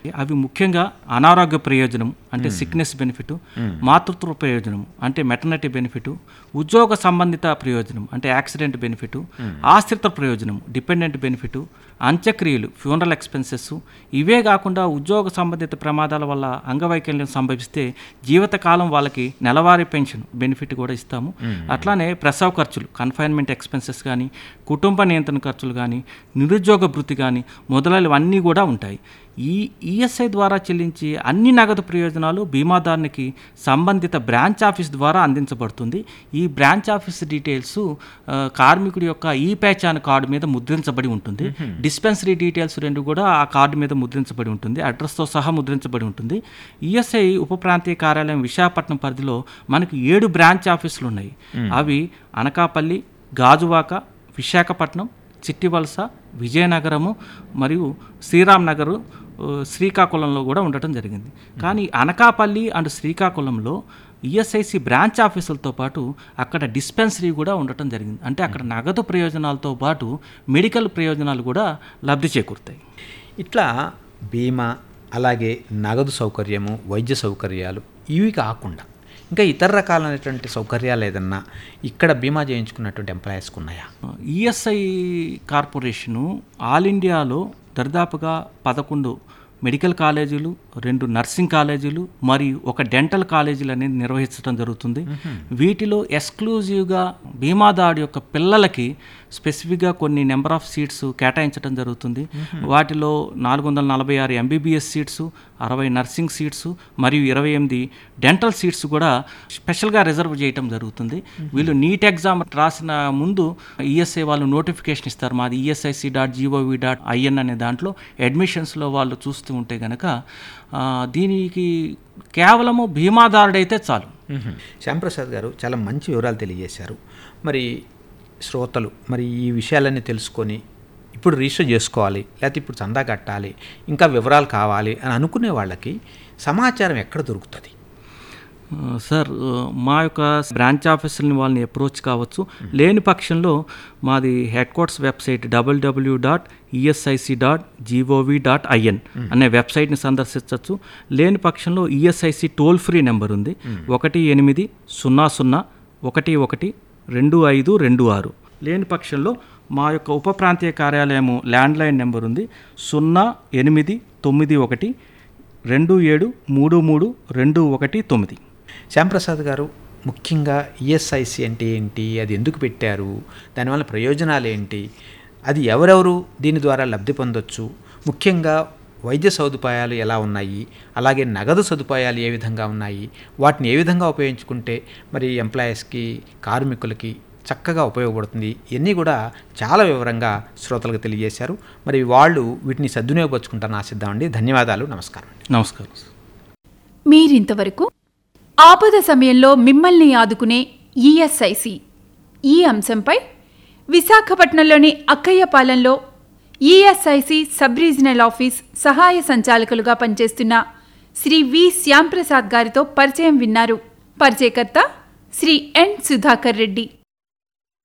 అవి ముఖ్యంగా అనారోగ్య ప్రయోజనం అంటే సిక్నెస్ బెనిఫిట్ మాతృత్వ ప్రయోజనం అంటే మెటర్నిటీ బెనిఫిట్ ఉద్యోగ సంబంధిత ప్రయోజనం అంటే యాక్సిడెంట్ బెనిఫిట్ ఆశ్రిత ప్రయోజనం డిపెండెంట్ బెనిఫిట్ అంత్యక్రియలు ఫ్యూనరల్ ఎక్స్పెన్సెస్ ఇవే కాకుండా ఉద్యోగ సంబంధిత ప్రమాదాల వల్ల అంగవైకల్యం సంభవిస్తే జీవితకాలం వాళ్ళకి నెలవారీ పెన్షన్ బెనిఫిట్ కూడా ఇస్తాము అట్లానే ప్రసవ ఖర్చులు కన్ఫైన్మెంట్ ఎక్స్పెన్సెస్ కానీ కుటుంబ నియంత్రణ ఖర్చులు కానీ నిరుద్యోగ భృతి కానీ మొదలైనవన్నీ కూడా ఉంటాయి ఈ ఈఎస్ఐ ద్వారా చెల్లించే అన్ని నగదు ప్రయోజనాలు బీమాదారునికి సంబంధిత బ్రాంచ్ ఆఫీస్ ద్వారా అందించబడుతుంది ఈ బ్రాంచ్ ఆఫీస్ డీటెయిల్స్ ఆ, కార్మికుడి యొక్క ఈ ప్యాచాన్ కార్డు మీద ముద్రించబడి ఉంటుంది డిస్పెన్సరీ డీటెయిల్స్ రెండు కూడా ఆ కార్డు మీద ముద్రించబడి ఉంటుంది అడ్రస్తో సహా ముద్రించబడి ఉంటుంది ఈఎస్ఐ ఉప ప్రాంతీయ కార్యాలయం విశాఖపట్నం పరిధిలో మనకు ఏడు బ్రాంచ్ ఆఫీసులు ఉన్నాయి అవి అనకాపల్లి గాజువాక విశాఖపట్నం చిట్టివలస విజయనగరము మరియు శ్రీరామ్ నగరు ఆ, శ్రీకాకుళంలో కూడా ఉండటం జరిగింది కానీ అనకాపల్లి అండ్ శ్రీకాకుళంలో ఈఎస్ఐసి బ్రాంచ్ ఆఫీసులతో పాటు అక్కడ డిస్పెన్సరీ కూడా ఉండటం జరిగింది అంటే అక్కడ నగదు ప్రయోజనాలతో పాటు మెడికల్ ప్రయోజనాలు కూడా లబ్ధి చేకూరుతాయి ఇట్లా బీమా అలాగే నగదు సౌకర్యము వైద్య సౌకర్యాలు ఇవి కాకుండా ఇంకా ఇతర రకాలైనటువంటి సౌకర్యాలు ఏదన్నా ఇక్కడ బీమా చేయించుకున్నటువంటి ఎంప్లాయీస్కి ఉన్నాయా ఈఎస్ఐ కార్పొరేషను ఆల్ ఇండియాలో దరిదాపుగా పదకొండు మెడికల్ కాలేజీలు రెండు నర్సింగ్ కాలేజీలు మరియు ఒక డెంటల్ కాలేజీలు అనేది నిర్వహించడం జరుగుతుంది వీటిలో ఎక్స్క్లూజివ్గా బీమాదారు యొక్క పిల్లలకి స్పెసిఫిక్గా కొన్ని నెంబర్ ఆఫ్ సీట్స్ కేటాయించడం జరుగుతుంది వాటిలో నాలుగు వందల నలభై ఆరు ఎంబీబీఎస్ సీట్స్ అరవై నర్సింగ్ సీట్స్ మరియు ఇరవై ఎనిమిది డెంటల్ సీట్స్ కూడా స్పెషల్గా రిజర్వ్ చేయటం జరుగుతుంది వీళ్ళు నీట్ ఎగ్జామ్ రాసిన ముందు ఈఎస్ఐ వాళ్ళు నోటిఫికేషన్ ఇస్తారు మాది ESIC dot G O V dot I N అనే దాంట్లో అడ్మిషన్స్లో వాళ్ళు చూస్తూ ఉంటే కనుక ఆ, దీనికి కేవలము బీమాదారుడైతే చాలు శ్యాంప్రసాద్ గారు చాలా మంచి వివరాలు తెలియజేశారు మరి శ్రోతలు మరి ఈ విషయాలన్నీ తెలుసుకొని ఇప్పుడు రిజిస్టర్ చేసుకోవాలి లేకపోతే ఇప్పుడు చందా కట్టాలి ఇంకా వివరాలు కావాలి అని అనుకునే వాళ్ళకి సమాచారం ఎక్కడ దొరుకుతుంది ఆ, సార్ ఆ, మా యొక్క బ్రాంచ్ ఆఫీసులని వాళ్ళని అప్రోచ్ కావచ్చు లేని పక్షంలో మాది headquarters website W W dot ESIC dot G O V dot I N అనే వెబ్సైట్ని సందర్శించవచ్చు లేని పక్షంలో ఈఎస్ఐసి టోల్ ఫ్రీ నెంబర్ ఉంది ఒకటి ఎనిమిది సున్నా సున్నా ఒకటి ఒకటి రెండు ఐదు రెండు ఆరు లేని పక్షంలో మా యొక్క ఉప ప్రాంతీయ కార్యాలయము ల్యాండ్లైన్ నెంబర్ ఉంది సున్నా ఎనిమిది తొమ్మిది ఒకటి రెండు ఏడు మూడు మూడు రెండు ఒకటి తొమ్మిది శ్యాంప్రసాద్ గారు ముఖ్యంగా ఈఎస్ఐసి అంటే ఏంటి అది ఎందుకు పెట్టారు దానివల్ల ప్రయోజనాలు ఏంటి అది ఎవరెవరు దీని ద్వారా లబ్ధి పొందొచ్చు ముఖ్యంగా వైద్య సదుపాయాలు ఎలా ఉన్నాయి అలాగే నగదు సదుపాయాలు ఏ విధంగా ఉన్నాయి వాటిని ఏ విధంగా ఉపయోగించుకుంటే మరి ఎంప్లాయీస్కి కార్మికులకి చక్కగా ఉపయోగపడుతుంది ఇవన్నీ కూడా చాలా వివరంగా శ్రోతలకు తెలియజేశారు మరి వాళ్ళు వీటిని సద్వినియోగపరుచుకుంటారని ఆశిద్దామండి ధన్యవాదాలు నమస్కారం నమస్కారం మీరింతవరకు ఆపద సమయంలో మిమ్మల్ని ఆదుకునే ఈఎస్ఐసి ఈ అంశంపై విశాఖపట్నంలోని అక్కయ్యపాలెంలో ఈఎస్ఐసి సబ్ రీజనల్ ఆఫీస్ సహాయ సంచాలకులుగా పనిచేస్తున్న శ్రీ వి శ్యాంప్రసాద్ గారితో పరిచయం విన్నారు పరిచయకర్త శ్రీ ఎన్ సుధాకర్ రెడ్డి